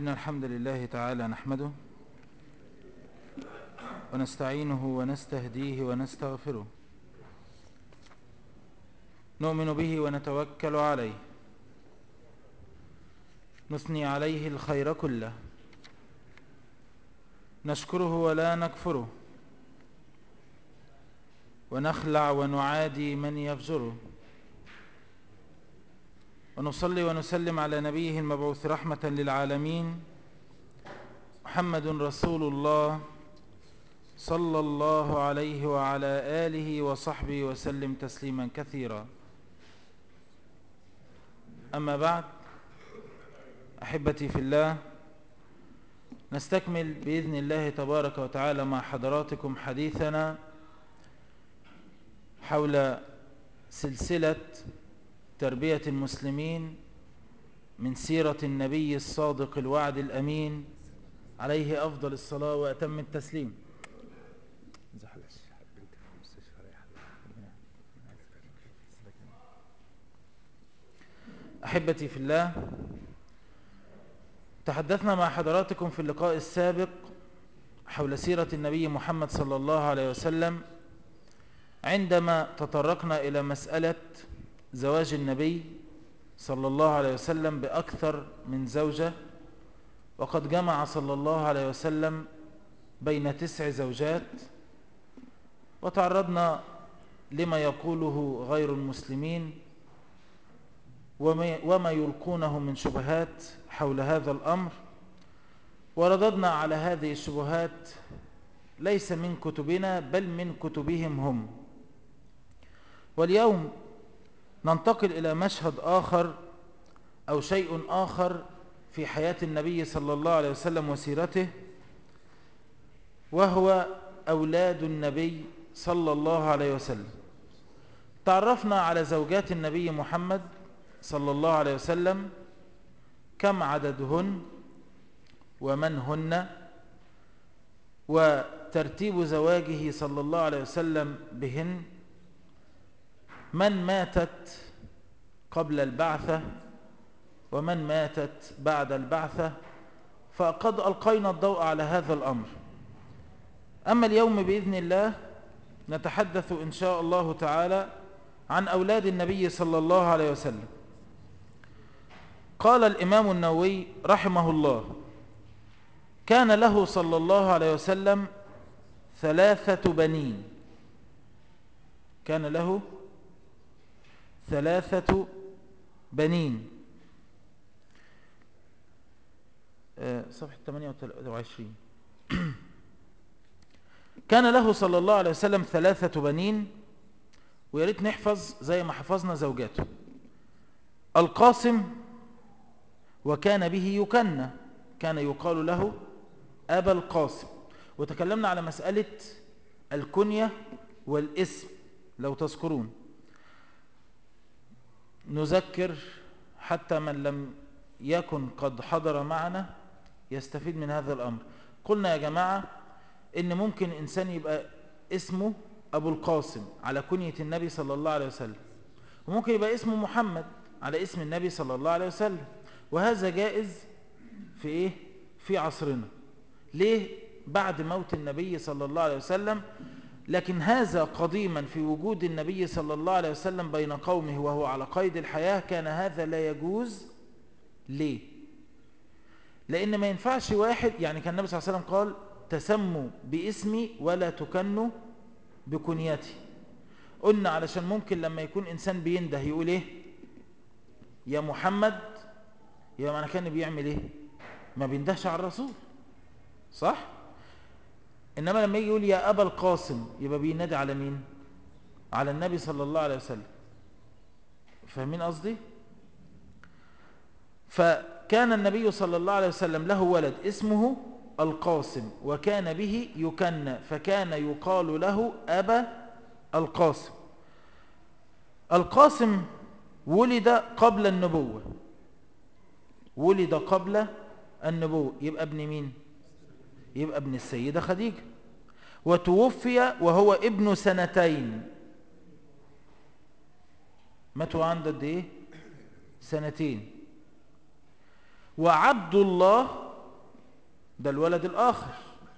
إن الحمد لله تعالى نحمده ونستعينه ونستهديه ونستغفره نؤمن به ونتوكل عليه نثني عليه الخير كله نشكره ولا نكفره ونخلع ونعادي من يفجره ونصلي ونسلم على نبيه المبعوث رحمة للعالمين محمد رسول الله صلى الله عليه وعلى آله وصحبه وسلم تسليما كثيرا أما بعد أحبتي في الله نستكمل بإذن الله تبارك وتعالى مع حضراتكم حديثنا حول سلسلة تربية المسلمين من سيرة النبي الصادق الوعد الأمين عليه أفضل الصلاة وأتم التسليم أحبتي في الله تحدثنا مع حضراتكم في اللقاء السابق حول سيرة النبي محمد صلى الله عليه وسلم عندما تطرقنا إلى مسألة زواج النبي صلى الله عليه وسلم بأكثر من زوجة وقد جمع صلى الله عليه وسلم بين تسع زوجات وتعرضنا لما يقوله غير المسلمين وما يلقونه من شبهات حول هذا الأمر ورددنا على هذه الشبهات ليس من كتبنا بل من كتبهم هم واليوم ننتقل إلى مشهد آخر أو شيء آخر في حياة النبي صلى الله عليه وسلم وسيرته وهو أولاد النبي صلى الله عليه وسلم تعرفنا على زوجات النبي محمد صلى الله عليه وسلم كم عددهن ومن هن وترتيب زواجه صلى الله عليه وسلم بهن من ماتت قبل البعثة ومن ماتت بعد البعثة فقد ألقينا الضوء على هذا الأمر أما اليوم بإذن الله نتحدث إن شاء الله تعالى عن أولاد النبي صلى الله عليه وسلم قال الإمام النووي رحمه الله كان له صلى الله عليه وسلم ثلاثة بنين كان له ثلاثة بنين صفحة 28 كان له صلى الله عليه وسلم ثلاثة بنين وياريت نحفظ زي ما حفظنا زوجاته القاسم وكان به يكنى كان يقال له أبا القاسم وتكلمنا على مسألة الكنية والاسم لو تذكرون نذكر حتى من لم يكن قد حضر معنا يستفيد من هذا الأمر قلنا يا جماعة إن ممكن إنسان يبقى اسمه أبو القاسم على كنية النبي صلى الله عليه وسلم وممكن يبقى اسمه محمد على اسم النبي صلى الله عليه وسلم وهذا جائز في إيه؟ في عصرنا ليه؟ بعد موت النبي صلى الله عليه وسلم لكن هذا قديما في وجود النبي صلى الله عليه وسلم بين قومه وهو على قيد الحياة كان هذا لا يجوز ليه لأن ما ينفعش واحد يعني كان النبي صلى الله عليه وسلم قال تسموا باسمي ولا تكنوا بكنيتي قلنا علشان ممكن لما يكون إنسان بينده يقول إيه يا محمد يبقى معنى كان بيعمل إيه ما بيندهش على الرسول صح إنما لما يجي يقول يا أبا القاسم يبقى بينادي على مين على النبي صلى الله عليه وسلم فاهمين قصدي فكان النبي صلى الله عليه وسلم له ولد اسمه القاسم وكان به يكنى فكان يقال له أبا القاسم القاسم ولد قبل النبوة ولد قبل النبوة يبقى ابن مين يبقى ابن السيدة خديجة وتوفي وهو ابن سنتين ماتوا عنده قد ايه سنتين وعبد الله ده الولد الآخر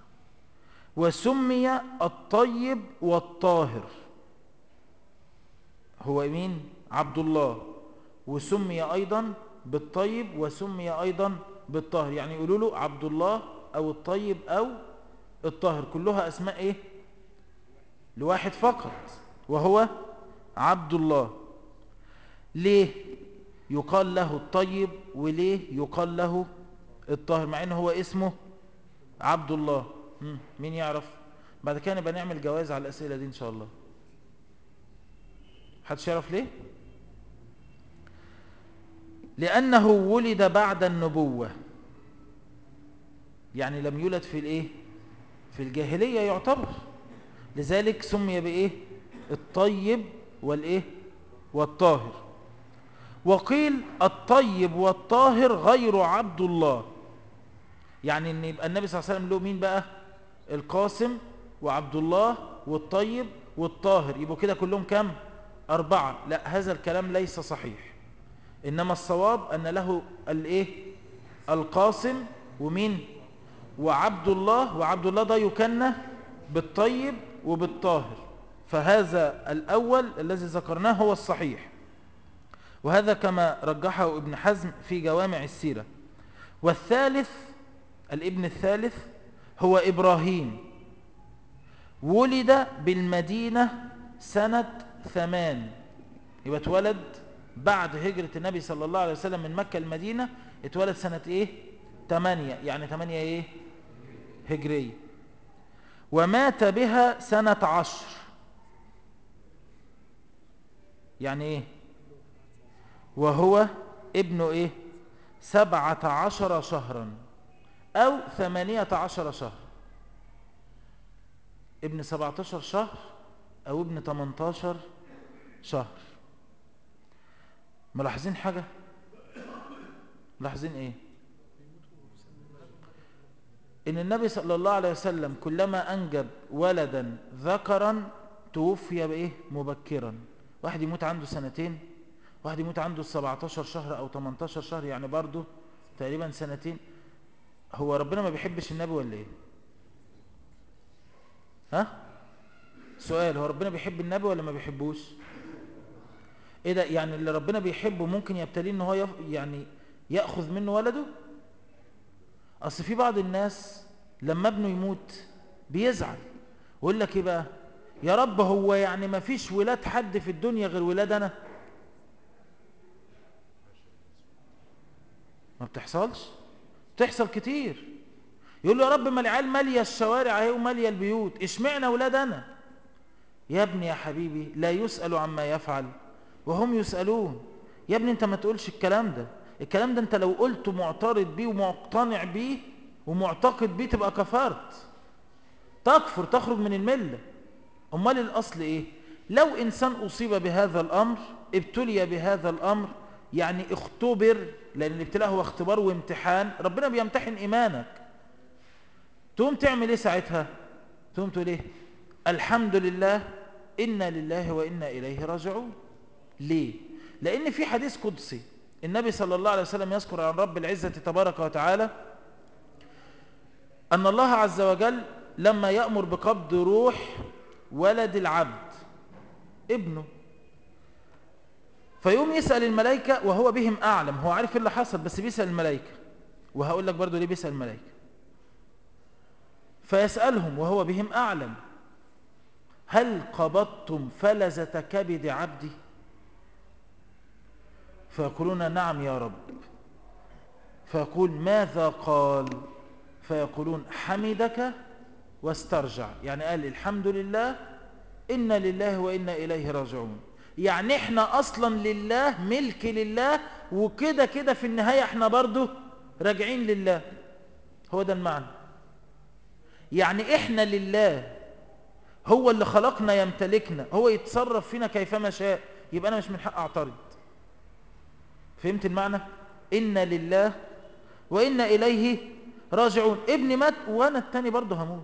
وسمي الطيب والطاهر هو مين عبد الله وسمي أيضا بالطيب وسمي أيضا بالطاهر يعني يقولوا له عبد الله أو الطيب أو الطاهر كلها أسماء إيه لواحد فقط وهو عبد الله ليه يقال له الطيب وليه يقال له الطاهر مع انه هو اسمه عبد الله مين يعرف بعد كده نبقى نعمل جوائز على الاسئله دي ان شاء الله حدش يعرف ليه لانه ولد بعد النبوه يعني لم يولد في الايه في الجاهليه يعتبر لذلك سمي بايه الطيب والايه والطاهر وقيل الطيب والطاهر غير عبد الله يعني ان يبقى النبي صلى الله عليه وسلم له مين بقى القاسم وعبد الله والطيب والطاهر يبقوا كده كلهم كم أربعة لا هذا الكلام ليس صحيح إنما الصواب أن له الايه القاسم ومين وعبد الله وعبد الله ده يكنى بالطيب وبالطاهر فهذا الأول الذي ذكرناه هو الصحيح وهذا كما رجحه ابن حزم في جوامع السيرة والثالث الابن الثالث هو إبراهيم ولد بالمدينة سنة ثمان يبقى اتولد بعد هجرة النبي صلى الله عليه وسلم من مكة المدينة اتولد سنة ايه تمانية يعني تمانية ايه هجرية ومات بها سنة عشر يعني ايه وهو ابن ايه سبعة عشر شهرا او ثمانية عشر شهر ابن سبعتاشر شهر او ابن تمنتاشر شهر ملاحظين حاجة ملاحظين ايه ان النبي صلى الله عليه وسلم كلما انجب ولدا ذكرا توفي بايه مبكرا واحد يموت عنده سنتين واحد يموت عنده 17 شهر او 18 شهر يعني برضه تقريبا سنتين هو ربنا ما بيحبش النبي ولا ايه ها سؤال هو ربنا بيحب النبي ولا ما بيحبوش ايه ده يعني اللي ربنا بيحبه ممكن يبتليه ان هو يف... يعني ياخذ منه ولده اصل في بعض الناس لما ابنه يموت بيزعل ويقول لك ايه بقى يا رب هو يعني ما فيش ولاد حد في الدنيا غير ولاد انا ما بتحصلش بتحصل كتير يقول له يا رب ما العيال ماليه الشوارع اهي وماليه البيوت اشمعنى ولاد انا يا ابني يا حبيبي لا يسأل عما يفعل وهم يسألون يا ابني انت ما تقولش الكلام ده الكلام ده انت لو قلته معترض بيه ومقتنع بيه ومعتقد بيه تبقى كفرت تكفر تخرج من الملة امال الاصل ايه لو انسان اصيب بهذا الامر ابتلي بهذا الامر يعني اختبر لان الابتلاء هو اختبار وامتحان ربنا بيمتحن ايمانك تقوم تعمل ايه ساعتها تقوم تقول ايه الحمد لله إنا لله وإنا إليه راجعون ليه لأن في حديث قدسي النبي صلى الله عليه وسلم يذكر عن رب العزة تبارك وتعالى أن الله عز وجل لما يأمر بقبض روح ولد العبد ابنه فيوم يسأل الملائكة وهو بهم أعلم هو عارف اللي حصل بس بيسأل الملائكة وهقول لك برضو ليه بيسأل الملائكة فيسألهم وهو بهم أعلم هل قبضتم فلذة كبد عبدي فيقولون نعم يا رب فيقول ماذا قال فيقولون حمدك واسترجع يعني قال الحمد لله إنا لله وإنا إليه راجعون يعني احنا أصلا لله ملك لله وكده كده في النهاية احنا برضو راجعين لله هو ده المعنى يعني احنا لله هو اللي خلقنا يمتلكنا هو يتصرف فينا كيفما شاء يبقى أنا مش من حق أعترض فهمت المعنى إنا لله وإنا إليه راجعون ابني مات وأنا التاني برضه هموت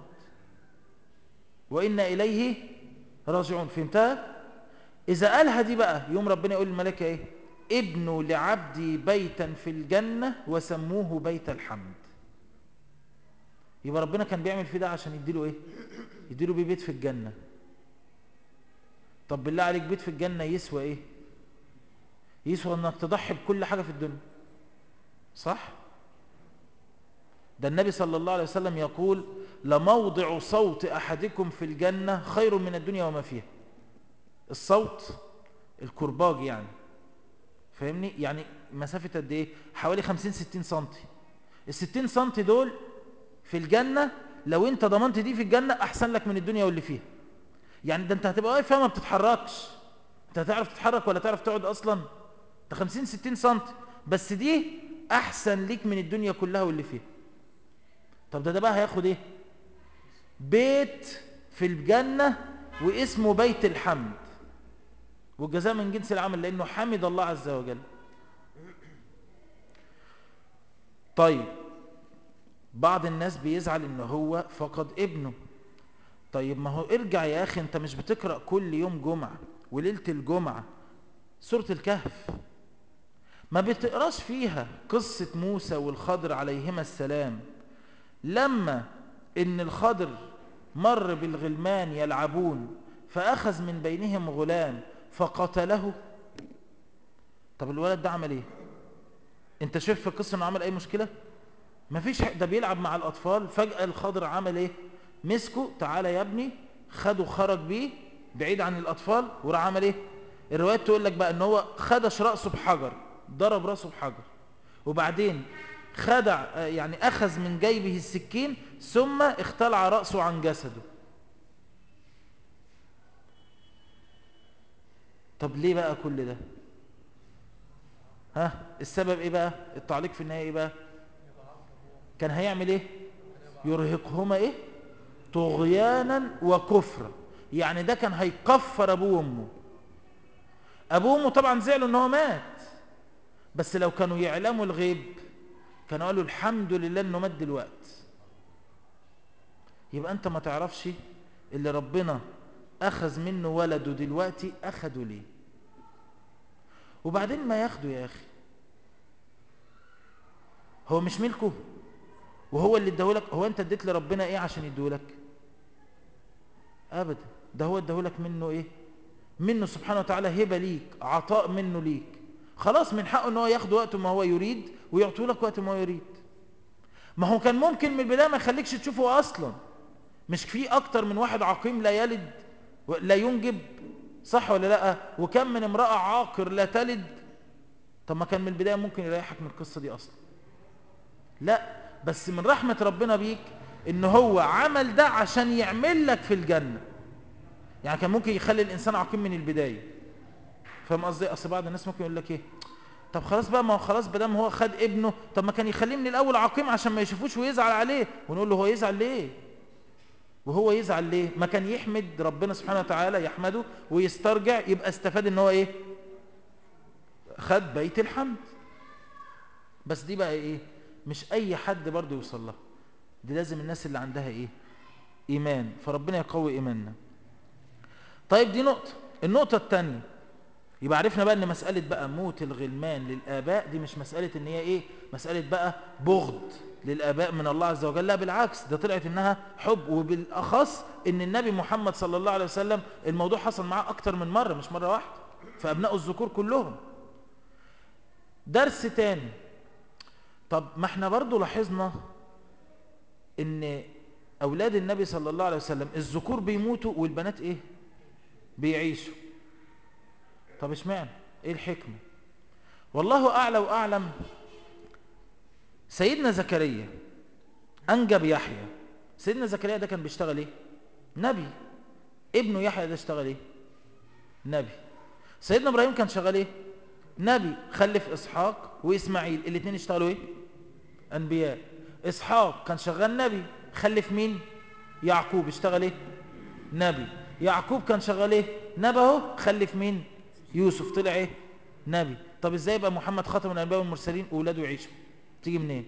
وإنا إليه راجعون فهمتها إذا قالها دي بقى يوم ربنا يقول للملائكة إيه ابنوا لعبدي بيتا في الجنة وسموه بيت الحمد يبقى ربنا كان بيعمل فيه ده عشان يديله ايه يديله بيه بيت في الجنة طب بالله عليك بيت في الجنة يسوى ايه يسوى انك تضحي بكل حاجة في الدنيا صح ده النبي صلى الله عليه وسلم يقول لموضع صوت أحدكم في الجنة خير من الدنيا وما فيها الصوت الكرباج يعني فاهمني يعني مسافة قد ايه حوالي 50 60 سنتي ال 60 سنتي دول في الجنة لو انت ضمنت دي في الجنة احسن لك من الدنيا واللي فيها يعني ده انت هتبقى واقف فيها ما بتتحركش انت هتعرف تتحرك ولا تعرف تقعد اصلا ده 50 60 سنتي بس دي احسن ليك من الدنيا كلها واللي فيها طب ده ده بقى هياخد ايه بيت في الجنة واسمه بيت الحمد والجزاء من جنس العمل لانه حمد الله عز وجل طيب بعض الناس بيزعل ان هو فقد ابنه طيب ما هو ارجع يا اخي انت مش بتقرأ كل يوم جمعة وليلة الجمعة سورة الكهف ما بتقراش فيها قصة موسى والخضر عليهما السلام لما ان الخضر مر بالغلمان يلعبون فأخذ من بينهم غلام فقتله طب الولد ده عمل ايه انت شايف في القصة انه عمل اي مشكلة مفيش ده بيلعب مع الاطفال فجأة الخضر عمل ايه مسكه تعالى يا ابني خده خرج بيه بعيد عن الاطفال وراح عمل ايه الروايات تقول لك بقى ان هو خدش رأسه بحجر ضرب رأسه بحجر وبعدين خدع يعني اخذ من جيبه السكين ثم اختلع رأسه عن جسده طب ليه بقى كل ده ها السبب ايه بقى التعليق في النهاية ايه بقى كان هيعمل ايه يرهقهما ايه طغيانا وكفرا يعني ده كان هيكفر ابوه وامه ابوه وامه طبعا زعلوا ان هو مات بس لو كانوا يعلموا الغيب كانوا قالوا الحمد لله انه مات دلوقت يبقى انت ما تعرفش اللي ربنا اخذ منه ولده دلوقتي اخده ليه وبعدين ما ياخده يا اخي هو مش ملكه وهو اللي اداهولك هو انت اديت لربنا ايه عشان يديهولك ابدا ده هو اداهولك منه ايه منه سبحانه وتعالى هبه ليك عطاء منه ليك خلاص من حقه ان هو ياخد وقت ما هو يريد ويعطيه لك وقت ما هو يريد ما هو كان ممكن من البدايه ما يخليكش تشوفه اصلا مش في اكتر من واحد عقيم لا يلد لا ينجب صح ولا لا وكم من امراه عاقر لا تلد طب ما كان من البدايه ممكن يريحك من القصه دي اصلا لا بس من رحمه ربنا بيك ان هو عمل ده عشان يعمل لك في الجنه يعني كان ممكن يخلي الانسان عقيم من البدايه فاهم قصدي اصل بعض الناس ممكن يقول لك ايه طب خلاص بقى ما هو خلاص بدام هو خد ابنه طب ما كان يخليه من الاول عقيم عشان ما يشوفوش ويزعل عليه ونقول له هو يزعل ليه وهو يزعل ليه ما كان يحمد ربنا سبحانه وتعالى يحمده ويسترجع يبقى استفاد ان هو ايه خد بيت الحمد بس دي بقى ايه مش اي حد برضه يوصل لها دي لازم الناس اللي عندها ايه ايمان فربنا يقوي ايماننا طيب دي نقطة النقطة الثانية يبقى عرفنا بقى ان مسألة بقى موت الغلمان للآباء دي مش مسألة ان هي ايه مسألة بقى بغض للآباء من الله عز وجل لا بالعكس ده طلعت انها حب وبالأخص ان النبي محمد صلى الله عليه وسلم الموضوع حصل معاه اكتر من مرة مش مرة واحدة فأبناء الذكور كلهم درس تاني طب ما احنا برضو لاحظنا ان اولاد النبي صلى الله عليه وسلم الذكور بيموتوا والبنات ايه بيعيشوا طب اشمعنى ايه الحكمة والله اعلى واعلم سيدنا زكريا انجب يحيى سيدنا زكريا ده كان بيشتغل ايه نبي ابنه يحيى ده اشتغل ايه نبي سيدنا ابراهيم كان شغال ايه نبي خلف اسحاق واسماعيل الاثنين اشتغلوا ايه انبياء اسحاق كان شغال نبي خلف مين يعقوب اشتغل ايه نبي يعقوب كان شغال ايه نبي اهو خلف مين يوسف طلع ايه نبي طب ازاي يبقى محمد خاتم الانبياء والمرسلين واولاده يعيشوا تيجي منين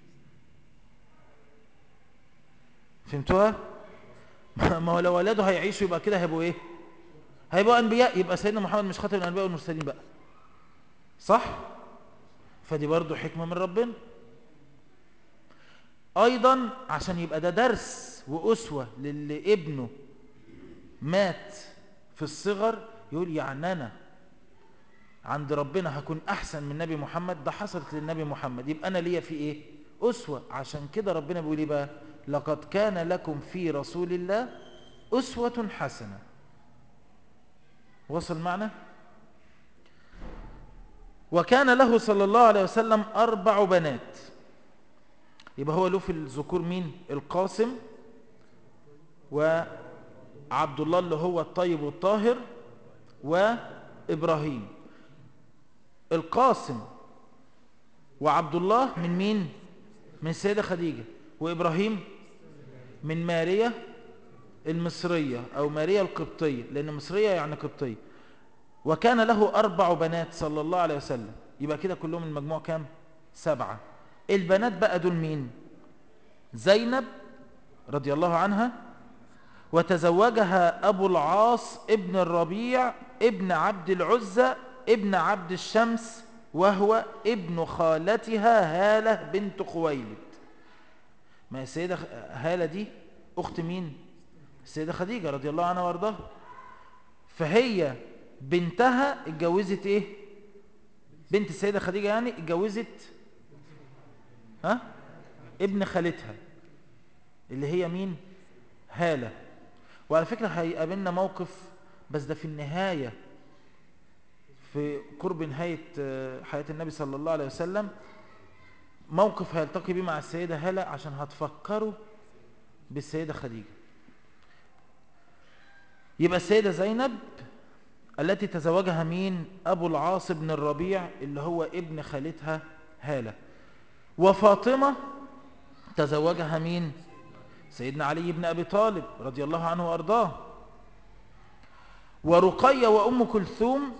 فهمتوها ما هو لو اولاده هيعيشوا يبقى كده هيبقوا ايه هيبقوا انبياء يبقى سيدنا محمد مش خاتم الانبياء والمرسلين بقى صح فدي برضو حكمه من ربنا أيضا عشان يبقى ده درس وأسوة للي ابنه مات في الصغر يقول يعني أنا عند ربنا هكون أحسن من نبي محمد ده حصلت للنبي محمد يبقى أنا ليا في إيه أسوة عشان كده ربنا بيقول إيه بقى لقد كان لكم في رسول الله أسوة حسنة وصل معنا وكان له صلى الله عليه وسلم أربع بنات يبقى هو له في الذكور مين القاسم وعبد الله اللي هو الطيب والطاهر وإبراهيم القاسم وعبد الله من مين من السيدة خديجة وإبراهيم من ماريا المصرية أو ماريا القبطية لأن مصرية يعني قبطية وكان له أربع بنات صلى الله عليه وسلم يبقى كده كلهم المجموع كام سبعة البنات بقى دول مين زينب رضي الله عنها وتزوجها أبو العاص ابن الربيع ابن عبد العزة ابن عبد الشمس وهو ابن خالتها هالة بنت خويلد ما السيدة هالة دي أخت مين السيدة خديجة رضي الله عنها وارضاها فهي بنتها اتجوزت ايه بنت السيدة خديجة يعني اتجوزت ها ابن خالتها اللي هي مين هالة وعلى فكرة هيقابلنا موقف بس ده في النهاية في قرب نهاية حياة النبي صلى الله عليه وسلم موقف هيلتقي بيه مع السيدة هالة عشان هتفكروا بالسيدة خديجة يبقى السيدة زينب التي تزوجها مين أبو العاص بن الربيع اللي هو ابن خالتها هالة وفاطمة تزوجها مين سيدنا علي بن أبي طالب رضي الله عنه وأرضاه ورقية وأم كلثوم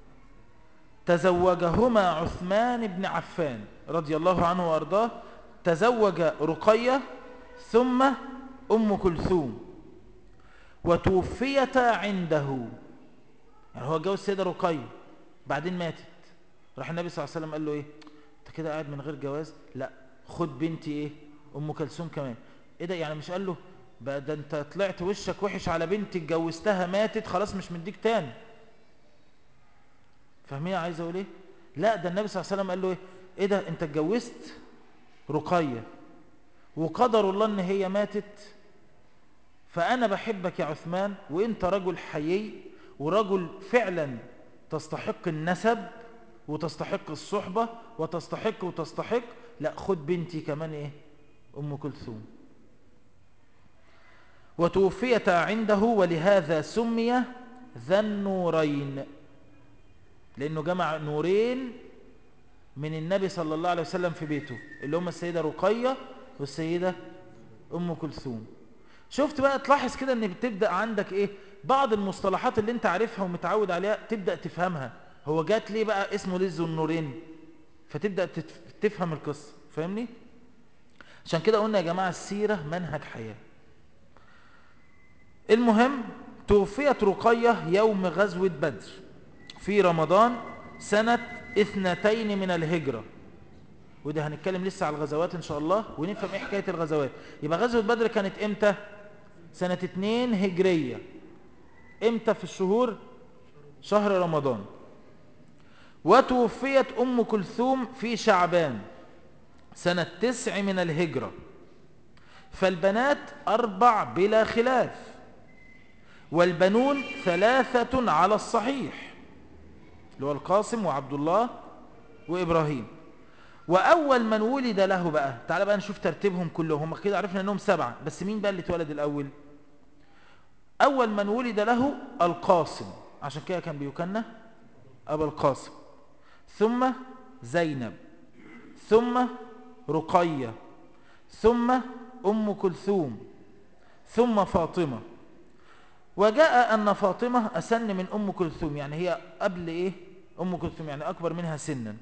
تزوجهما عثمان بن عفان رضي الله عنه وأرضاه تزوج رقية ثم أم كلثوم وتوفيتا عنده يعني هو جوز السيدة رقية بعدين ماتت راح النبي صلى الله عليه وسلم قال له ايه انت كده قاعد من غير جواز لا خد بنتي ايه ام كلثوم كمان ايه ده يعني مش قال له بقى ده انت طلعت وشك وحش على بنتي اتجوزتها ماتت خلاص مش مديك تاني فاهمين عايز اقول ايه لا ده النبي صلى الله عليه وسلم قال له ايه ايه ده انت اتجوزت رقية وقدر الله ان هي ماتت فانا بحبك يا عثمان وانت رجل حيي ورجل فعلا تستحق النسب وتستحق الصحبة وتستحق وتستحق لا خد بنتي كمان ايه ام كلثوم وتوفيت عنده ولهذا سمي ذا النورين لانه جمع نورين من النبي صلى الله عليه وسلم في بيته اللي هم السيدة رقية والسيدة ام كلثوم شفت بقى تلاحظ كده ان بتبدأ عندك ايه بعض المصطلحات اللي انت عارفها ومتعود عليها تبدأ تفهمها هو جات ليه بقى اسمه ليه ذو النورين فتبدأ تفهم القصة فاهمني عشان كده قلنا يا جماعة السيرة منهج حياة المهم توفيت رقية يوم غزوة بدر في رمضان سنة اثنتين من الهجرة وده هنتكلم لسه على الغزوات ان شاء الله ونفهم ايه حكاية الغزوات يبقى غزوة بدر كانت امتى سنة اتنين هجرية امتى في الشهور شهر رمضان وتوفيت ام كلثوم في شعبان سنة تسع من الهجرة فالبنات اربع بلا خلاف والبنون ثلاثة على الصحيح اللي هو القاسم وعبد الله وإبراهيم وأول من ولد له بقى تعال بقى نشوف ترتيبهم كلهم هم كده عرفنا أنهم سبعة بس مين بقى اللي اتولد الأول أول من ولد له القاسم عشان كده كان بيكنى أبا القاسم ثم زينب ثم رقية ثم أم كلثوم ثم فاطمة وجاء أن فاطمة أسن من أم كلثوم يعني هي قبل إيه أم كلثوم يعني أكبر منها سنا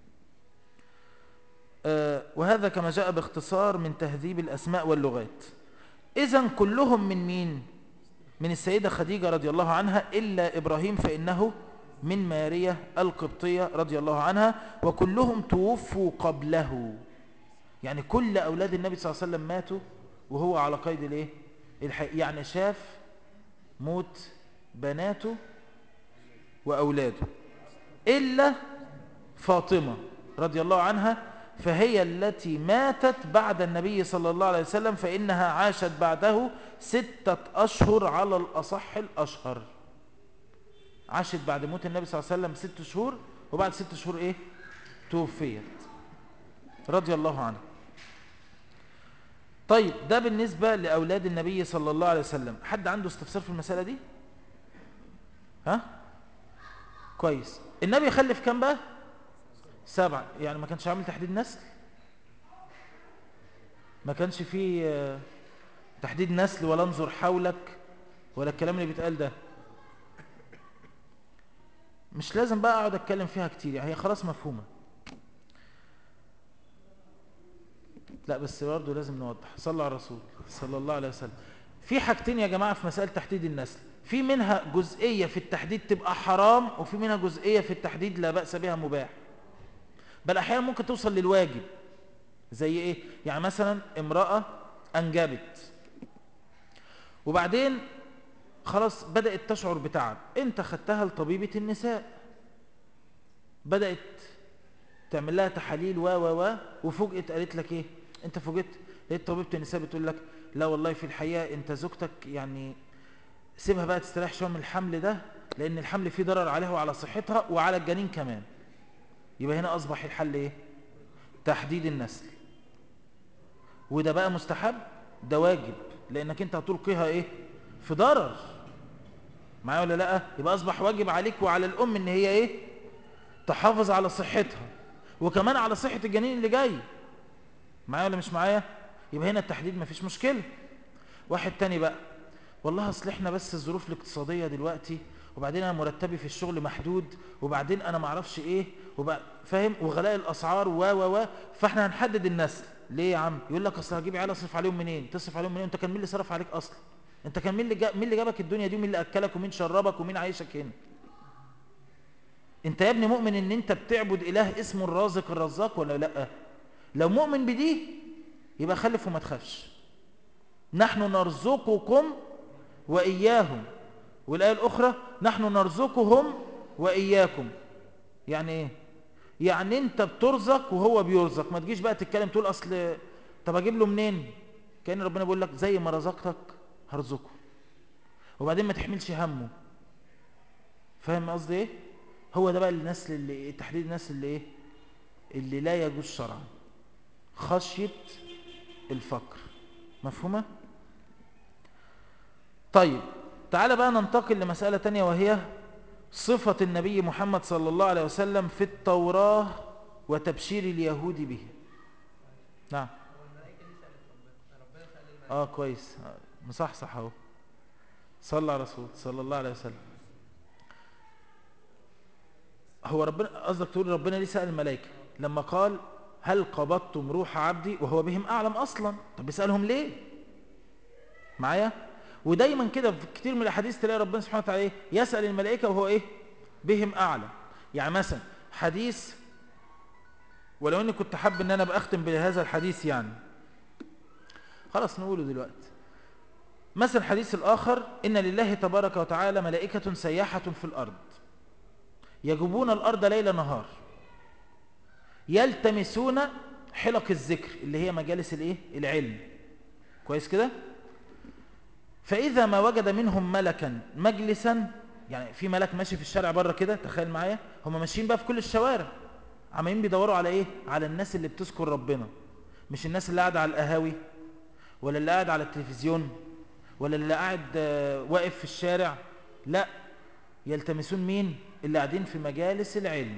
آه وهذا كما جاء باختصار من تهذيب الأسماء واللغات إذا كلهم من مين من السيدة خديجة رضي الله عنها إلا إبراهيم فإنه من مارية القبطية رضي الله عنها وكلهم توفوا قبله يعني كل أولاد النبي صلى الله عليه وسلم ماتوا وهو على قيد الايه يعني شاف موت بناته وأولاده إلا فاطمة رضي الله عنها فهي التي ماتت بعد النبي صلى الله عليه وسلم فإنها عاشت بعده ستة أشهر على الأصح الأشهر عاشت بعد موت النبي صلى الله عليه وسلم ست شهور وبعد ست شهور إيه توفيت رضي الله عنه طيب ده بالنسبة لأولاد النبي صلى الله عليه وسلم حد عنده استفسار في المسألة دي ها كويس النبي خلف كم بقى سبعة يعني ما كانش عامل تحديد نسل ما كانش فيه تحديد نسل ولا انظر حولك ولا الكلام اللي بيتقال ده مش لازم بقى اقعد اتكلم فيها كتير يعني هي خلاص مفهومة لا بس برضه لازم نوضح صلى على الرسول صلى الله عليه وسلم في حاجتين يا جماعة في مسألة تحديد النسل في منها جزئية في التحديد تبقى حرام وفي منها جزئية في التحديد لا بأس بها مباح بل أحيانا ممكن توصل للواجب زي إيه؟ يعني مثلا امرأة أنجبت وبعدين خلاص بدأت تشعر بتعب انت خدتها لطبيبة النساء بدأت تعمل لها تحاليل و و و وفوجئت قالت لك ايه انت فوجئت لقيت طبيبة النساء بتقول لك لا والله في الحقيقة انت زوجتك يعني سيبها بقى تستريح شويه من الحمل ده لان الحمل فيه ضرر عليها وعلى صحتها وعلى الجنين كمان يبقى هنا اصبح الحل ايه تحديد النسل وده بقى مستحب ده واجب لانك انت هتلقيها ايه في ضرر معايا ولا لا يبقى اصبح واجب عليك وعلى الام ان هي ايه تحافظ على صحتها وكمان على صحة الجنين اللي جاي معايا ولا مش معايا يبقى هنا التحديد مفيش مشكلة واحد تاني بقى والله اصل احنا بس الظروف الاقتصادية دلوقتي وبعدين انا مرتبي في الشغل محدود وبعدين انا معرفش ايه وبقى فاهم وغلاء الاسعار و و و فاحنا هنحدد النسل ليه يا عم يقول لك اصل هجيب عيال اصرف عليهم منين تصرف عليهم منين انت كان مين اللي صرف عليك اصلا انت كان مين اللي جا... مين اللي جابك الدنيا دي ومين اللي اكلك ومين شربك ومين عايشك هنا انت يا ابني مؤمن ان انت بتعبد اله اسمه الرازق الرزاق ولا لا لو مؤمن بدي يبقى خلف وما تخافش نحن نرزقكم وإياهم والآية الأخرى نحن نرزقهم وإياكم يعني إيه يعني أنت بترزق وهو بيرزق ما تجيش بقى تتكلم تقول أصل طب أجيب له منين كأن ربنا بيقول لك زي ما رزقتك هرزقه وبعدين ما تحملش همه فاهم قصدي ايه هو ده بقى النسل اللي تحديد النسل اللي ايه اللي لا يجوز شرعا خشية الفقر مفهومه طيب تعال بقى ننتقل لمسألة تانية وهي صفة النبي محمد صلى الله عليه وسلم في التوراة وتبشير اليهود به نعم اه كويس مصحصح اهو صلى على رسول صلى الله عليه وسلم هو ربنا قصدك تقول ربنا ليه سأل الملائكة لما قال هل قبضتم روح عبدي وهو بهم أعلم أصلا طب بيسألهم ليه معايا ودايما كده في كتير من الاحاديث تلاقي ربنا سبحانه وتعالى ايه يسأل الملائكة وهو ايه بهم اعلى يعني مثلا حديث ولو اني كنت حاب ان انا باختم بهذا الحديث يعني خلاص نقوله دلوقتي مثلا الحديث الاخر ان لله تبارك وتعالى ملائكة سياحة في الارض يجوبون الارض ليل نهار يلتمسون حلق الذكر اللي هي مجالس الايه العلم كويس كده فإذا ما وجد منهم ملكا مجلسا يعني في ملك ماشي في الشارع بره كده تخيل معايا هم ماشيين بقى في كل الشوارع عمالين بيدوروا على ايه على الناس اللي بتذكر ربنا مش الناس اللي قاعده على القهاوي ولا اللي قاعد على التلفزيون ولا اللي قاعد واقف في الشارع لا يلتمسون مين اللي قاعدين في مجالس العلم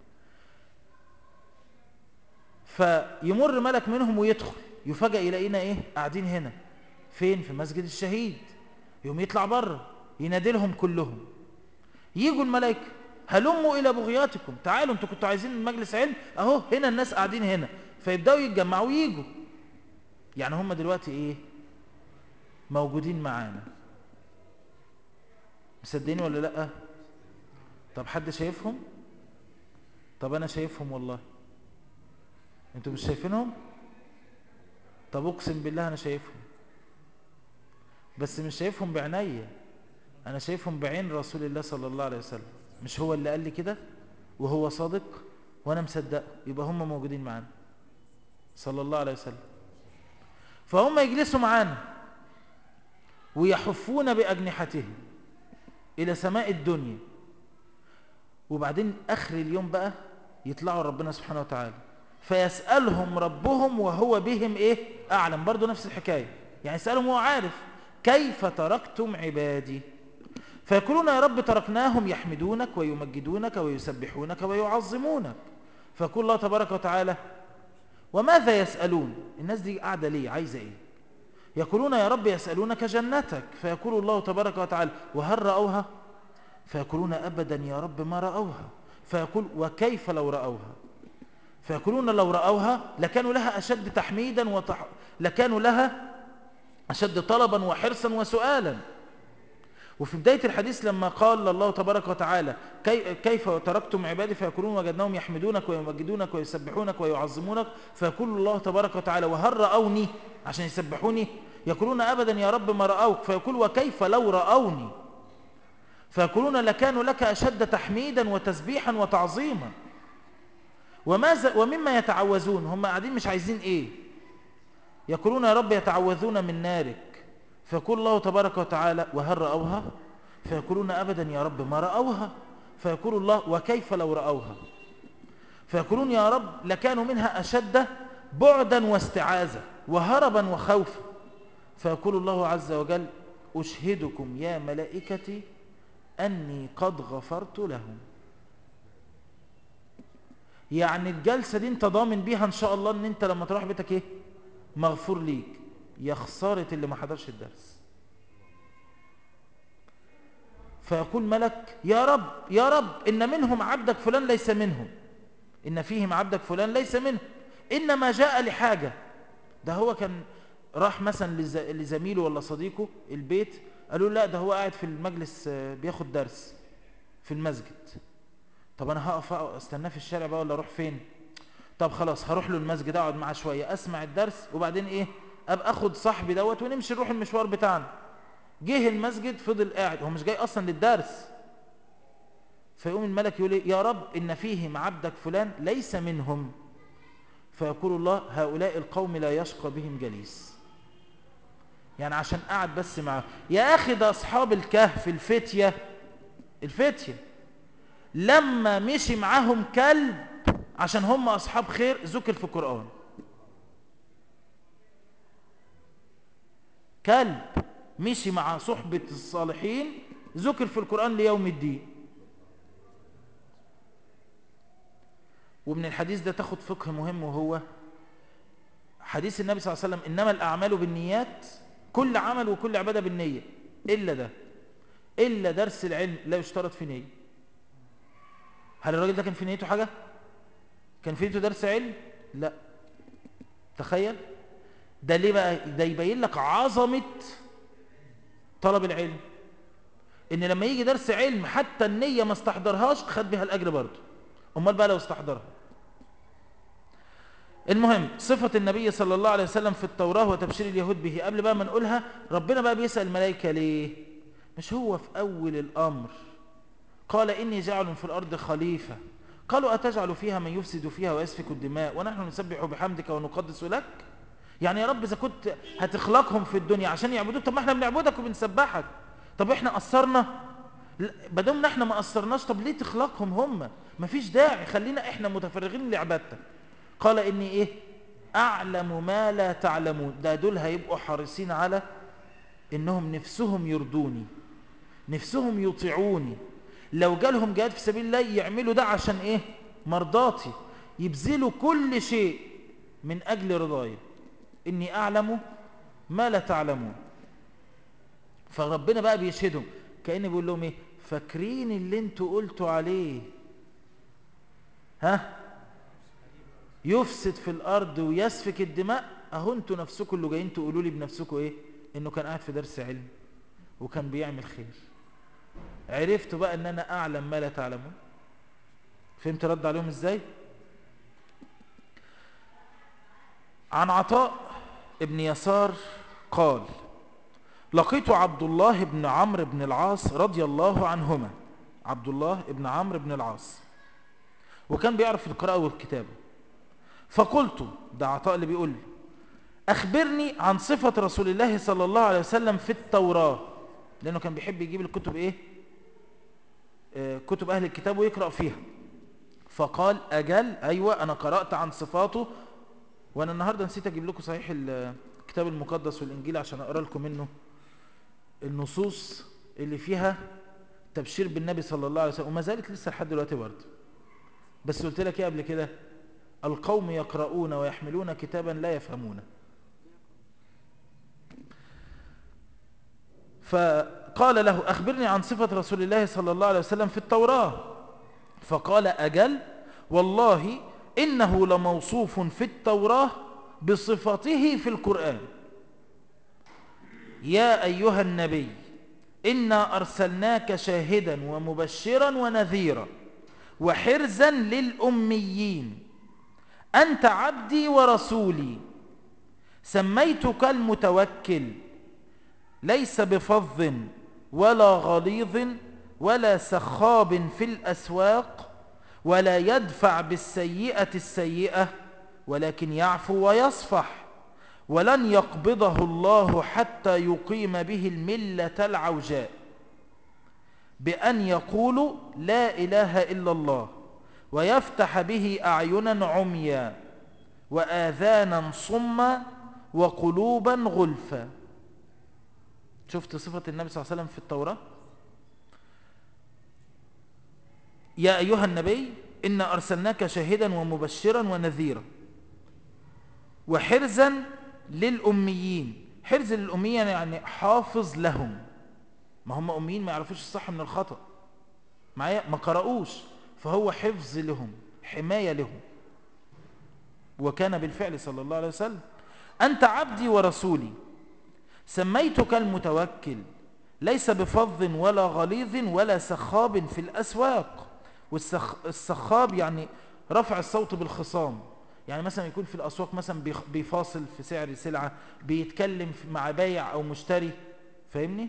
فيمر ملك منهم ويدخل يفاجئ يلاقينا ايه قاعدين هنا فين في مسجد الشهيد يوم يطلع بره ينادي لهم كلهم يجوا الملائكه هلموا الى بغياتكم تعالوا انتوا كنتوا عايزين مجلس علم اهو هنا الناس قاعدين هنا فيبداوا يتجمعوا ويجوا يعني هم دلوقتي ايه موجودين معانا مصدقين ولا لا طب حد شايفهم طب انا شايفهم والله انتوا مش شايفينهم طب اقسم بالله انا شايفهم بس مش شايفهم بعينيا انا شايفهم بعين رسول الله صلى الله عليه وسلم مش هو اللي قال لي كده وهو صادق وانا مصدقه يبقى هم موجودين معانا صلى الله عليه وسلم فهم يجلسوا معانا ويحفون بأجنحتهم إلى سماء الدنيا وبعدين آخر اليوم بقى يطلعوا ربنا سبحانه وتعالى فيسألهم ربهم وهو بهم إيه أعلم برضو نفس الحكاية يعني يسألهم وهو عارف كيف تركتم عبادي فيقولون يا رب تركناهم يحمدونك ويمجدونك ويسبحونك ويعظمونك فيقول الله تبارك وتعالى وماذا يسألون الناس دي قاعدة ليه عايزة ايه يقولون يا رب يسألونك جنتك فيقول الله تبارك وتعالى وهل رأوها فيقولون أبدا يا رب ما رأوها فيقول وكيف لو رأوها فيقولون لو رأوها لكانوا لها أشد تحميدا وتح... لكانوا لها أشد طلبا وحرصا وسؤالا وفي بداية الحديث لما قال الله تبارك وتعالى كي كيف تركتم عبادي فيقولون وجدناهم يحمدونك ويمجدونك ويسبحونك ويعظمونك فيقول الله تبارك وتعالى وهل رأوني عشان يسبحوني يقولون أبدا يا رب ما رأوك فيقول وكيف لو رأوني فيقولون لكانوا لك أشد تحميدا وتسبيحا وتعظيما وماذا ومما يتعوذون هم قاعدين مش عايزين ايه يقولون يا رب يتعوذون من نارك فيقول الله تبارك وتعالى وهل رأوها فيقولون أبدا يا رب ما رأوها فيقول الله وكيف لو رأوها فيقولون يا رب لكانوا منها أشد بعدا واستعاذة وهربا وخوفا فيقول الله عز وجل أشهدكم يا ملائكتي أني قد غفرت لهم يعني الجلسة دي انت ضامن بيها ان شاء الله ان انت لما تروح بيتك ايه مغفور ليك يا خسارة اللي ما حضرش الدرس فيقول ملك يا رب يا رب إن منهم عبدك فلان ليس منهم إن فيهم عبدك فلان ليس منهم إنما جاء لحاجة ده هو كان راح مثلا لزميله ولا صديقه البيت قالوا لا ده هو قاعد في المجلس بياخد درس في المسجد طب انا هقف استناه في الشارع بقى ولا اروح فين طب خلاص هروح له المسجد اقعد معاه شويه اسمع الدرس وبعدين ايه ابقى اخد صاحبي دوت ونمشي نروح المشوار بتاعنا جه المسجد فضل قاعد هو مش جاي اصلا للدرس فيقوم الملك يقول إيه؟ يا رب ان فيهم عبدك فلان ليس منهم فيقول الله هؤلاء القوم لا يشقى بهم جليس يعني عشان قاعد بس معه يا اخي ده اصحاب الكهف الفتيه الفتيه لما مشي معاهم كلب عشان هم أصحاب خير ذكر في القرآن كلب مشي مع صحبة الصالحين ذكر في القرآن ليوم الدين ومن الحديث ده تاخد فقه مهم وهو حديث النبي صلى الله عليه وسلم إنما الأعمال بالنيات كل عمل وكل عبادة بالنية إلا ده إلا درس العلم لا يشترط في نية هل الراجل ده كان في نيته حاجة كان في نيته درس علم لا تخيل ده ليه بقى ده يبين لك عظمة طلب العلم ان لما يجي درس علم حتى النية ما استحضرهاش خد بها الاجر برضه امال بقى لو استحضرها المهم صفة النبي صلى الله عليه وسلم في التوراة وتبشير اليهود به قبل بقى ما نقولها ربنا بقى بيسأل الملائكة ليه مش هو في اول الامر قال إني جعل في الأرض خليفة قالوا أتجعل فيها من يفسد فيها ويسفك الدماء ونحن نسبح بحمدك ونقدس لك يعني يا رب إذا كنت هتخلقهم في الدنيا عشان يعبدوك طب ما احنا بنعبدك وبنسبحك طب احنا قصرنا بدمنا احنا ما قصرناش طب ليه تخلقهم هم مفيش داعي خلينا احنا متفرغين لعبادتك قال إني إيه أعلم ما لا تعلمون ده دول هيبقوا حريصين على إنهم نفسهم يرضوني نفسهم يطيعوني لو جالهم جهاد في سبيل الله يعملوا ده عشان ايه مرضاتي يبذلوا كل شيء من اجل رضايا اني اعلم ما لا تعلمون فربنا بقى بيشهدهم كأنه بيقول لهم ايه فاكرين اللي انتوا قلتوا عليه ها يفسد في الارض ويسفك الدماء اهو انتوا نفسكم اللي جايين تقولوا لي بنفسكم ايه انه كان قاعد في درس علم وكان بيعمل خير عرفتوا بقى ان انا اعلم ما لا تعلمون فهمت رد عليهم ازاي عن عطاء ابن يسار قال لقيت عبد الله بن عمرو بن العاص رضي الله عنهما عبد الله بن عمرو بن العاص وكان بيعرف القراءة والكتابة فقلت ده عطاء اللي بيقول لي أخبرني عن صفة رسول الله صلى الله عليه وسلم في التوراة لأنه كان بيحب يجيب الكتب إيه آه كتب أهل الكتاب ويقرأ فيها فقال أجل أيوة أنا قرأت عن صفاته وأنا النهاردة نسيت أجيب لكم صحيح الكتاب المقدس والإنجيل عشان أقرأ لكم منه النصوص اللي فيها تبشير بالنبي صلى الله عليه وسلم وما زالت لسه لحد دلوقتي برضه بس قلت لك ايه قبل كده القوم يقرؤون ويحملون كتابا لا يفهمونه فقال له أخبرني عن صفة رسول الله صلى الله عليه وسلم في التوراة فقال أجل والله إنه لموصوف في التوراة بصفته في القرآن يا أيها النبي إنا أرسلناك شاهدا ومبشرا ونذيرا وحرزا للأميين أنت عبدي ورسولي سميتك المتوكل ليس بفظ ولا غليظ ولا سخاب في الأسواق ولا يدفع بالسيئة السيئة ولكن يعفو ويصفح ولن يقبضه الله حتى يقيم به الملة العوجاء بأن يقول لا إله إلا الله ويفتح به أعينا عميا وآذانا صما وقلوبا غلفا شفت صفة النبي صلى الله عليه وسلم في التوراة يا أيها النبي إنا أرسلناك شاهدا ومبشرا ونذيرا وحرزا للأميين حرز للأميين يعني حافظ لهم ما هم أميين ما يعرفوش الصح من الخطأ معايا ما قرأوش فهو حفظ لهم حماية لهم وكان بالفعل صلى الله عليه وسلم أنت عبدي ورسولي سميتك المتوكل ليس بفظ ولا غليظ ولا سخاب في الأسواق والسخاب يعني رفع الصوت بالخصام يعني مثلا يكون في الأسواق مثلا بيفاصل في سعر سلعة بيتكلم مع بايع أو مشتري فاهمني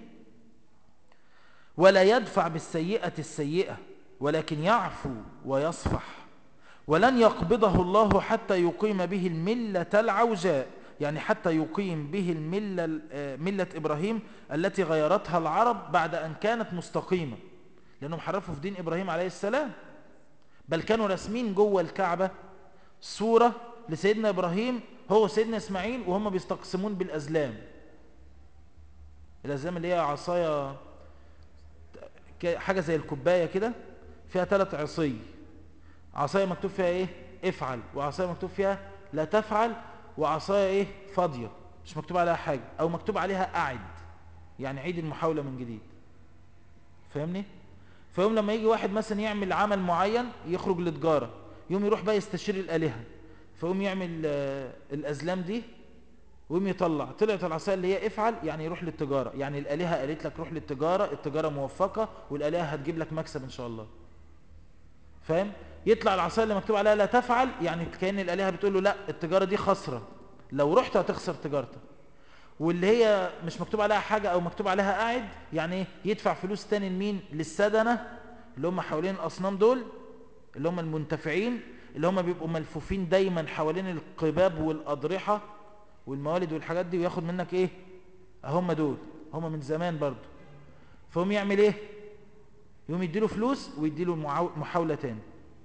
ولا يدفع بالسيئة السيئة ولكن يعفو ويصفح ولن يقبضه الله حتى يقيم به الملة العوجاء يعني حتى يقيم به الملة ملة إبراهيم التي غيرتها العرب بعد أن كانت مستقيمة لأنهم حرفوا في دين إبراهيم عليه السلام بل كانوا رسمين جوه الكعبة صورة لسيدنا إبراهيم هو سيدنا إسماعيل وهم بيستقسمون بالأزلام الأزلام اللي هي عصايا حاجة زي الكوباية كده فيها ثلاث عصي عصاية مكتوب فيها ايه افعل وعصاية مكتوب فيها لا تفعل وعصاية ايه فاضية مش مكتوب عليها حاجة او مكتوب عليها اعد يعني عيد المحاولة من جديد فاهمني فيوم لما يجي واحد مثلا يعمل عمل معين يخرج لتجارة يوم يروح بقى يستشير الالهة فيقوم يعمل الازلام دي ويقوم يطلع طلعت العصايه اللي هي افعل يعني يروح للتجاره يعني الالهه قالت لك روح للتجاره التجاره موفقه والالهه هتجيب لك مكسب ان شاء الله فاهم يطلع العصايه اللي مكتوب عليها لا تفعل يعني كأن الالهه بتقول له لا التجاره دي خسره لو رحت هتخسر تجارتك واللي هي مش مكتوب عليها حاجه او مكتوب عليها قاعد يعني يدفع فلوس تاني لمين للسدنه اللي هم حوالين الاصنام دول اللي هم المنتفعين اللي هم بيبقوا ملفوفين دايما حوالين القباب والاضرحه والموالد والحاجات دي وياخد منك ايه هم دول هم من زمان برضو فهم يعمل ايه يوم يديله فلوس ويديله محاولة تاني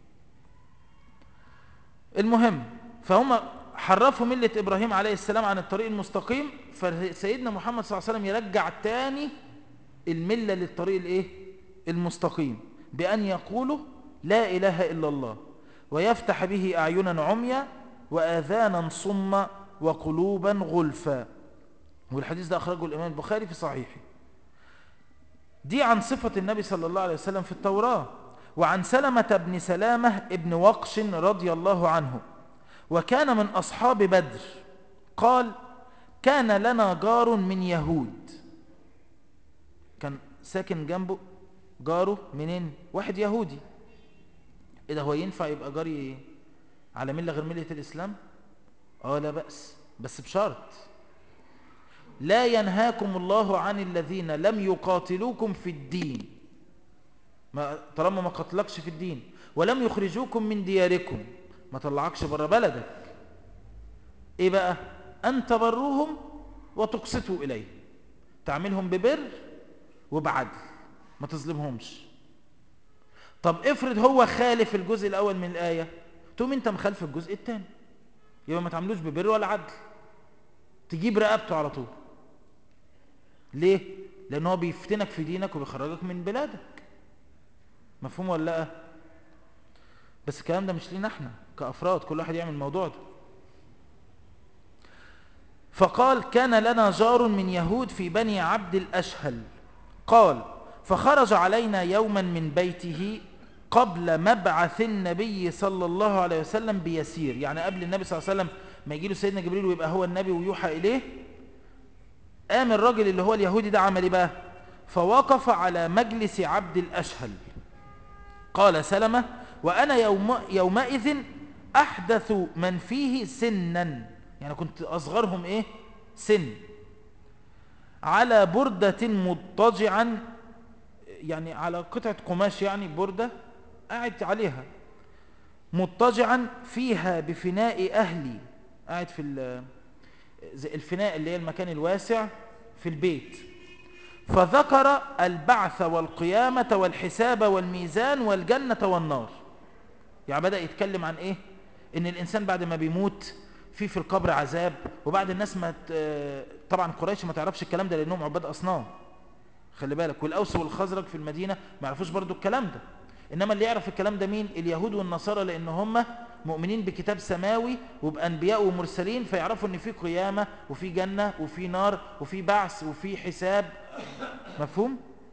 المهم فهم حرفوا ملة إبراهيم عليه السلام عن الطريق المستقيم فسيدنا محمد صلى الله عليه وسلم يرجع تاني الملة للطريق الايه المستقيم بأن يقولوا لا إله إلا الله ويفتح به أعينا عميا وآذانا صما وقلوبا غلفا والحديث ده أخرجه الإمام البخاري في صحيحه دي عن صفة النبي صلى الله عليه وسلم في التوراة وعن سلمة بن سلامة ابن وقش رضي الله عنه وكان من أصحاب بدر قال كان لنا جار من يهود كان ساكن جنبه جاره منين واحد يهودي إذا هو ينفع يبقى جاري على ملة غير ملة الإسلام اه لا بأس بس بشرط لا ينهاكم الله عن الذين لم يقاتلوكم في الدين ما طالما ما قتلكش في الدين ولم يخرجوكم من دياركم ما طلعكش بره بلدك ايه بقى ان تبروهم وتقسطوا اليه تعملهم ببر وبعدل ما تظلمهمش طب افرض هو خالف الجزء الاول من الايه تقوم انت مخالف الجزء الثاني يبقى ما تعملوش ببر ولا عدل تجيب رقبته على طول ليه لان هو بيفتنك في دينك وبيخرجك من بلادك مفهوم ولا لا بس الكلام ده مش لينا احنا كافراد كل واحد يعمل الموضوع ده فقال كان لنا جار من يهود في بني عبد الاشهل قال فخرج علينا يوما من بيته قبل مبعث النبي صلى الله عليه وسلم بيسير يعني قبل النبي صلى الله عليه وسلم ما يجي له سيدنا جبريل ويبقى هو النبي ويوحى إليه قام الراجل اللي هو اليهودي ده عمل ايه بقى فوقف على مجلس عبد الأشهل قال سلمة وأنا يوم يومئذ أحدث من فيه سنا يعني كنت أصغرهم إيه سن على بردة مضطجعا يعني على قطعة قماش يعني بردة قاعد عليها مضطجعا فيها بفناء أهلي قاعد في الفناء اللي هي المكان الواسع في البيت فذكر البعث والقيامة والحساب والميزان والجنة والنار يعني بدأ يتكلم عن ايه ان الانسان بعد ما بيموت في في القبر عذاب وبعد الناس ما طبعا قريش ما تعرفش الكلام ده لانهم عباد اصنام خلي بالك والاوس والخزرج في المدينة ما يعرفوش برضو الكلام ده انما اللي يعرف الكلام ده مين اليهود والنصارى لان هم مؤمنين بكتاب سماوي وبانبياء ومرسلين فيعرفوا ان في قيامه وفي جنه وفي نار وفي بعث وفي حساب مفهوم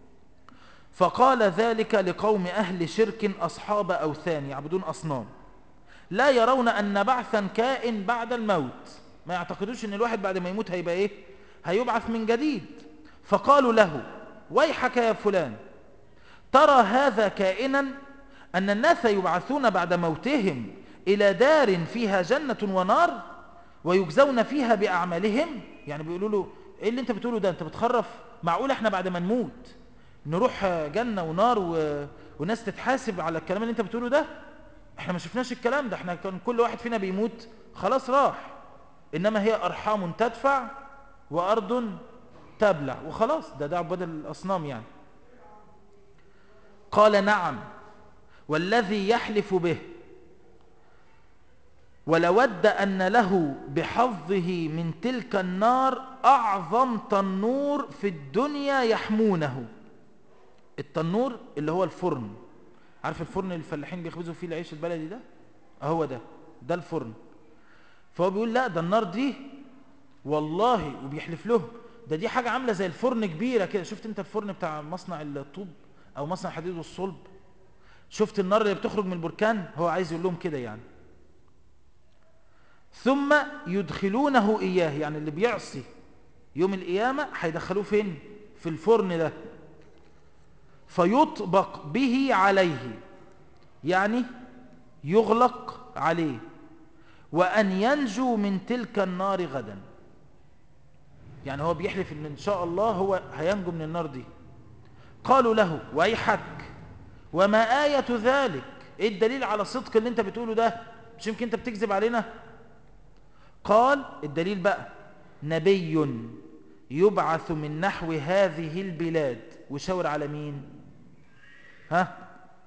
فقال ذلك لقوم اهل شرك اصحاب اوثان يعبدون اصنام لا يرون ان بعثا كائن بعد الموت ما يعتقدوش ان الواحد بعد ما يموت هيبقى ايه هيبعث من جديد فقالوا له ويحك يا فلان ترى هذا كائنا أن الناس يبعثون بعد موتهم إلى دار فيها جنة ونار ويجزون فيها بأعمالهم يعني بيقولوا له إيه اللي أنت بتقوله ده أنت بتخرف معقول إحنا بعد ما نموت نروح جنة ونار و... وناس تتحاسب على الكلام اللي أنت بتقوله ده إحنا ما شفناش الكلام ده إحنا كان كل واحد فينا بيموت خلاص راح إنما هي أرحام تدفع وأرض تبلع وخلاص ده ده عباد الأصنام يعني قال نعم والذي يحلف به ولود أن له بحظه من تلك النار أعظم تنور في الدنيا يحمونه التنور اللي هو الفرن عارف الفرن اللي الفلاحين بيخبزوا فيه العيش البلدي ده اهو ده ده الفرن فهو بيقول لا ده النار دي والله وبيحلف له ده دي حاجة عاملة زي الفرن كبيرة كده شفت انت الفرن بتاع مصنع الطوب او مصنع الحديد والصلب شفت النار اللي بتخرج من البركان هو عايز يقول لهم كده يعني ثم يدخلونه إياه يعني اللي بيعصي يوم القيامة هيدخلوه فين في الفرن ده فيطبق به عليه يعني يغلق عليه وأن ينجو من تلك النار غدا يعني هو بيحلف ان ان شاء الله هو هينجو من النار دي قالوا له ويحك وما آية ذلك ايه الدليل على الصدق اللي انت بتقوله ده مش يمكن انت بتكذب علينا قال الدليل بقى نبي يبعث من نحو هذه البلاد وشاور على مين ها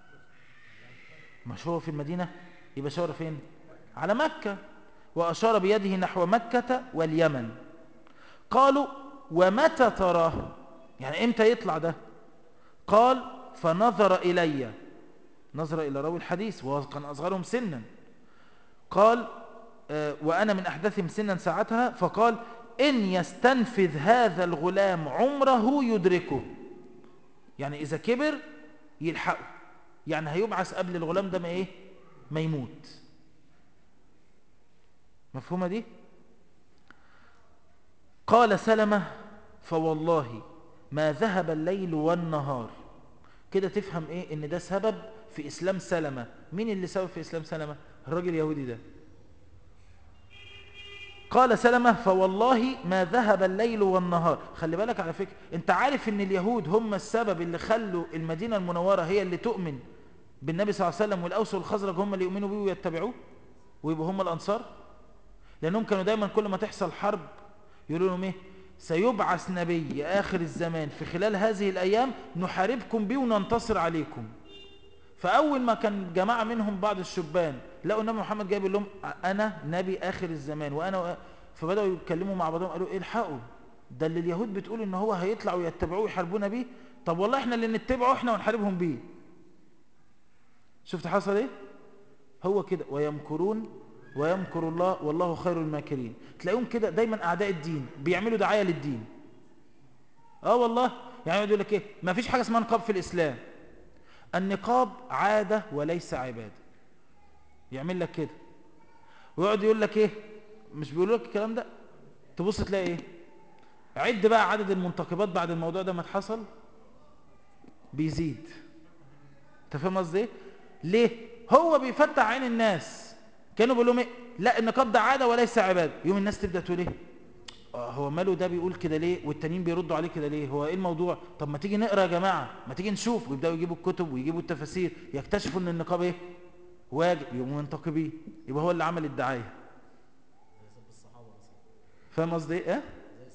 مش هو في المدينة يبقى شاور فين على مكة وأشار بيده نحو مكة واليمن قالوا ومتى تراه يعني امتى يطلع ده قال فنظر إلي نظر إلى راوي الحديث وهو كان أصغرهم سنا قال آه وأنا من أحدثهم سنا ساعتها فقال إن يستنفذ هذا الغلام عمره يدركه يعني إذا كبر يلحقه يعني هيبعث قبل الغلام ده ما إيه ما يموت مفهومة دي قال سلمة فوالله ما ذهب الليل والنهار كده تفهم ايه ان ده سبب في اسلام سلمة مين اللي سبب في اسلام سلمة الراجل اليهودي ده قال سلمة فوالله ما ذهب الليل والنهار خلي بالك على فكرة انت عارف ان اليهود هم السبب اللي خلوا المدينة المنورة هي اللي تؤمن بالنبي صلى الله عليه وسلم والأوس والخزرج هم اللي يؤمنوا بيه ويتبعوه ويبقوا هم الأنصار لأنهم كانوا دايما كل ما تحصل حرب يقولوا لهم ايه سيبعث نبي آخر الزمان في خلال هذه الأيام نحاربكم بيه وننتصر عليكم فأول ما كان جماعة منهم بعض الشبان لقوا النبي محمد جايب لهم أنا نبي آخر الزمان وأنا فبدأوا يتكلموا مع بعضهم قالوا إيه الحقوا ده اللي اليهود بتقول إن هو هيطلع ويتبعوه ويحاربونا بيه طب والله إحنا اللي نتبعه إحنا ونحاربهم بيه شفت حصل إيه هو كده ويمكرون ويمكر الله والله خير الماكرين تلاقيهم كده دايما أعداء الدين بيعملوا دعاية للدين اه والله يعني يقول لك ايه ما فيش حاجة اسمها نقاب في الإسلام النقاب عادة وليس عبادة يعمل لك كده ويقعد يقول لك ايه مش بيقول لك الكلام ده تبص تلاقي ايه عد بقى عدد المنتقبات بعد الموضوع ده ما اتحصل بيزيد انت فاهم قصدي ايه ليه هو بيفتح عين الناس كانوا بيقولوا لهم ايه لا النقاب ده عاده وليس عباده يوم الناس تبدا تقول ايه آه هو ماله ده بيقول كده ليه والتانيين بيردوا عليه كده ليه هو ايه الموضوع طب ما تيجي نقرا يا جماعه ما تيجي نشوف ويبداوا يجيبوا الكتب ويجيبوا التفاسير يكتشفوا ان النقاب ايه واجب يقوموا منتقبين يبقى هو اللي عمل الدعايه فاهم قصدي ايه اه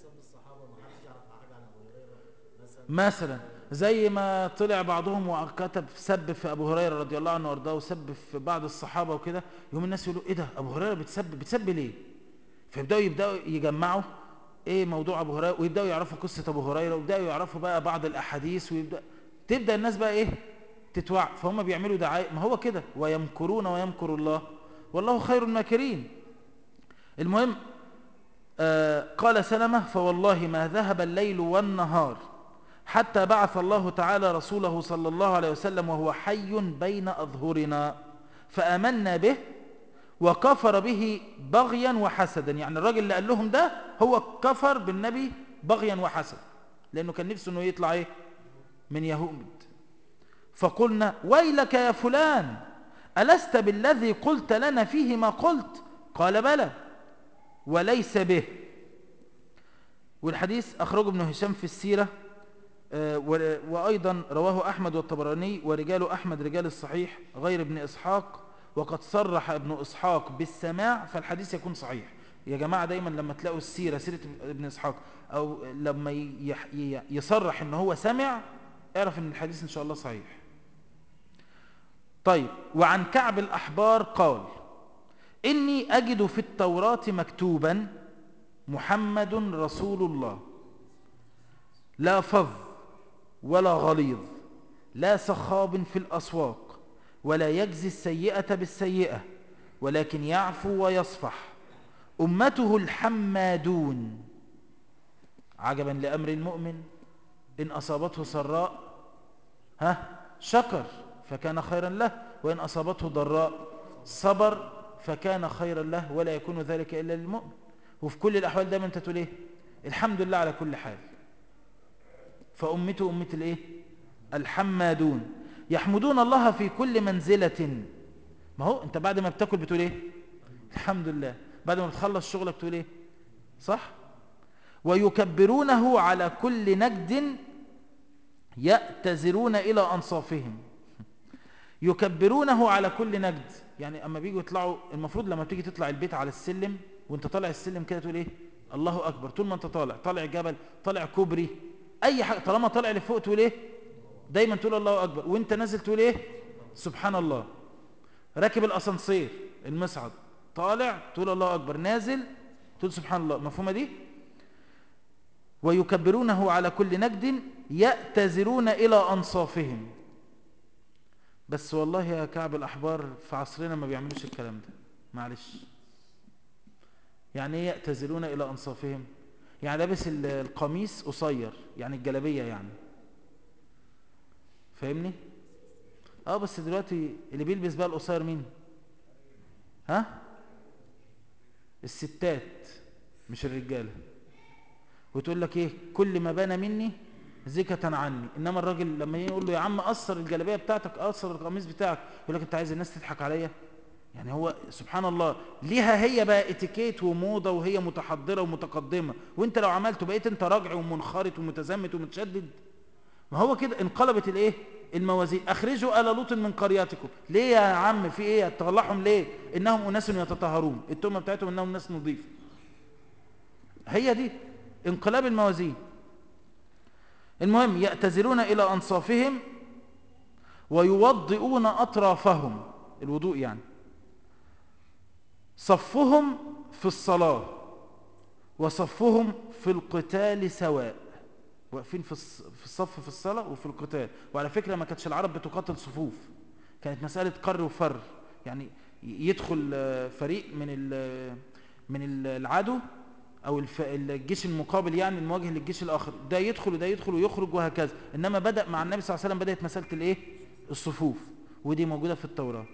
مثلا زي ما طلع بعضهم وكتب سب في ابو هريره رضي الله عنه وارضاه وسب في بعض الصحابه وكده يوم الناس يقولوا ايه ده ابو هريره بتسب بتسب ليه فيبداوا يبداوا يجمعوا ايه موضوع ابو هريره ويبداوا يعرفوا قصه ابو هريره ويبداوا يعرفوا بقى بعض الاحاديث ويبدا تبدا الناس بقى ايه تتوع فهم بيعملوا دعايه ما هو كده ويمكرون ويمكر الله والله خير الماكرين المهم آه قال سلمة فوالله ما ذهب الليل والنهار حتى بعث الله تعالى رسوله صلى الله عليه وسلم وهو حي بين أظهرنا فآمنا به وكفر به بغيا وحسدا يعني الراجل اللي قال لهم ده هو كفر بالنبي بغيا وحسد لأنه كان نفسه أنه يطلع إيه من يهود فقلنا ويلك يا فلان ألست بالذي قلت لنا فيه ما قلت قال بلى وليس به والحديث أخرجه ابن هشام في السيرة وأيضا رواه أحمد والطبراني ورجال أحمد رجال الصحيح غير ابن إسحاق وقد صرح ابن إسحاق بالسماع فالحديث يكون صحيح يا جماعة دايما لما تلاقوا السيرة سيرة ابن إسحاق أو لما يصرح ان هو سمع اعرف ان الحديث ان شاء الله صحيح طيب وعن كعب الأحبار قال إني أجد في التوراة مكتوبا محمد رسول الله لا فظ ولا غليظ لا سخاب في الأسواق ولا يجزي السيئة بالسيئة ولكن يعفو ويصفح أمته الحمادون عجبا لأمر المؤمن إن أصابته سراء ها شكر فكان خيرا له وإن أصابته ضراء صبر فكان خيرا له ولا يكون ذلك إلا للمؤمن وفي كل الأحوال دائما أنت تقول إيه الحمد لله على كل حال فأمته أمة الإيه الحمادون يحمدون الله في كل منزلة ما هو أنت بعد ما بتاكل بتقول إيه الحمد لله بعد ما بتخلص شغلك بتقول إيه صح ويكبرونه على كل نجد يأتزرون إلى أنصافهم يكبرونه على كل نجد يعني أما بيجوا يطلعوا المفروض لما تيجي تطلع البيت على السلم وانت طالع السلم كده تقول ايه الله أكبر طول ما انت طالع طالع جبل طالع كوبري أي حاجة طالما طالع لفوق تقول ايه دايما تقول الله أكبر وانت نازل تقول ايه سبحان الله راكب الأسانسير المصعد طالع تقول الله أكبر نازل تقول سبحان الله مفهومة دي ويكبرونه على كل نجد يأتزرون إلى أنصافهم بس والله يا كعب الأحبار في عصرنا ما بيعملوش الكلام ده معلش يعني ايه يأتزرون إلى أنصافهم يعني لابس القميص قصير يعني الجلبية يعني فاهمني اه بس دلوقتي اللي بيلبس بقى القصير مين ها الستات مش الرجاله وتقول لك ايه كل ما بان مني زكة عني انما الراجل لما يقول له يا عم قصر الجلابيه بتاعتك قصر القميص بتاعك يقول لك انت عايز الناس تضحك عليا يعني هو سبحان الله ليها هي بقى اتيكيت وموضة وهي متحضرة ومتقدمة وانت لو عملته بقيت انت راجع ومنخرط ومتزمت ومتشدد ما هو كده انقلبت الايه الموازين اخرجوا آل لوط من قريتكم ليه يا عم في ايه تطلعهم ليه انهم اناس يتطهرون التهمه بتاعتهم انهم ناس نظيف هي دي انقلاب الموازين المهم يأتزلون إلى أنصافهم ويوضئون أطرافهم الوضوء يعني صفهم في الصلاة وصفهم في القتال سواء واقفين في الصف في الصلاة وفي القتال وعلى فكرة ما كانتش العرب بتقاتل صفوف كانت مسألة قر وفر يعني يدخل فريق من من العدو او الجيش المقابل يعني المواجه للجيش الاخر ده يدخل وده يدخل ويخرج وهكذا انما بدأ مع النبي صلى الله عليه وسلم بدأت مسألة الايه الصفوف ودي موجودة في التوراة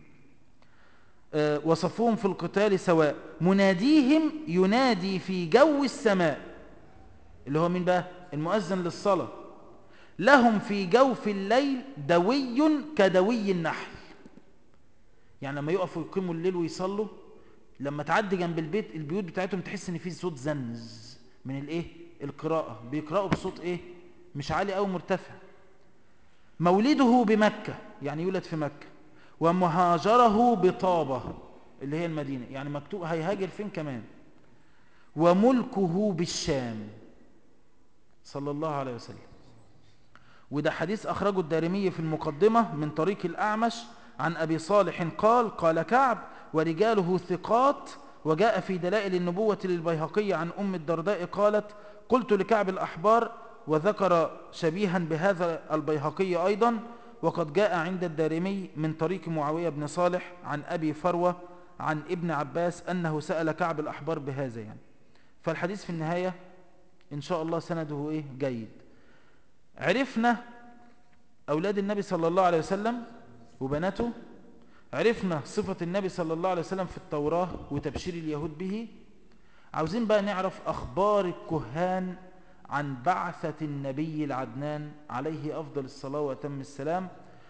أه وصفهم في القتال سواء مناديهم ينادي في جو السماء اللي هو مين بقى المؤذن للصلاة لهم في جوف الليل دوي كدوي النحل يعني لما يقفوا يقيموا الليل ويصلوا لما تعدي جنب البيت البيوت بتاعتهم تحس ان في صوت زنز من الايه القراءة بيقرأوا بصوت ايه مش عالي او مرتفع مولده بمكة يعني يولد في مكة ومهاجره بطابة اللي هي المدينة يعني مكتوب هيهاجر فين كمان وملكه بالشام صلى الله عليه وسلم وده حديث أخرجه الدارمي في المقدمة من طريق الأعمش عن أبي صالح قال قال كعب ورجاله ثقات وجاء في دلائل النبوة للبيهقي عن أم الدرداء قالت قلت لكعب الأحبار وذكر شبيها بهذا البيهقي أيضا وقد جاء عند الدارمي من طريق معاوية بن صالح عن أبي فروة عن ابن عباس أنه سأل كعب الأحبار بهذا يعني فالحديث في النهاية إن شاء الله سنده إيه جيد عرفنا أولاد النبي صلى الله عليه وسلم وبناته عرفنا صفة النبي صلى الله عليه وسلم في التوراة وتبشير اليهود به عاوزين بقى نعرف أخبار الكهان عن بعثة النبي العدنان عليه أفضل الصلاة وأتم السلام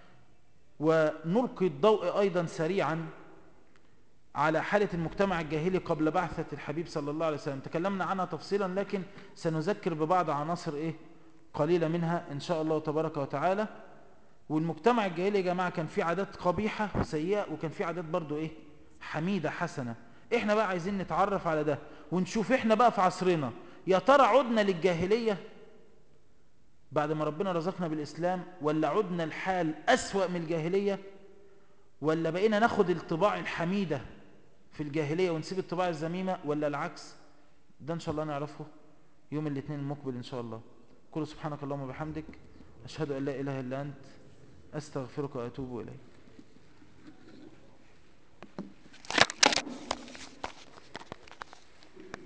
ونلقي الضوء أيضا سريعا على حالة المجتمع الجاهلي قبل بعثة الحبيب صلى الله عليه وسلم تكلمنا عنها تفصيلا لكن سنذكر ببعض عناصر إيه قليلة منها إن شاء الله تبارك وتعالى والمجتمع الجاهلي يا جماعة كان في عادات قبيحة وسيئة وكان في عادات برضو إيه حميدة حسنة إحنا بقى عايزين نتعرف على ده ونشوف إحنا بقى في عصرنا يا ترى عدنا للجاهلية بعد ما ربنا رزقنا بالإسلام ولا عدنا الحال أسوأ من الجاهلية ولا بقينا ناخد الطباع الحميدة في الجاهلية ونسيب الطباع الزميمة ولا العكس ده إن شاء الله نعرفه يوم الاثنين المقبل إن شاء الله كل سبحانك اللهم وبحمدك أشهد أن لا إله إلا أنت أستغفرك وأتوب إليك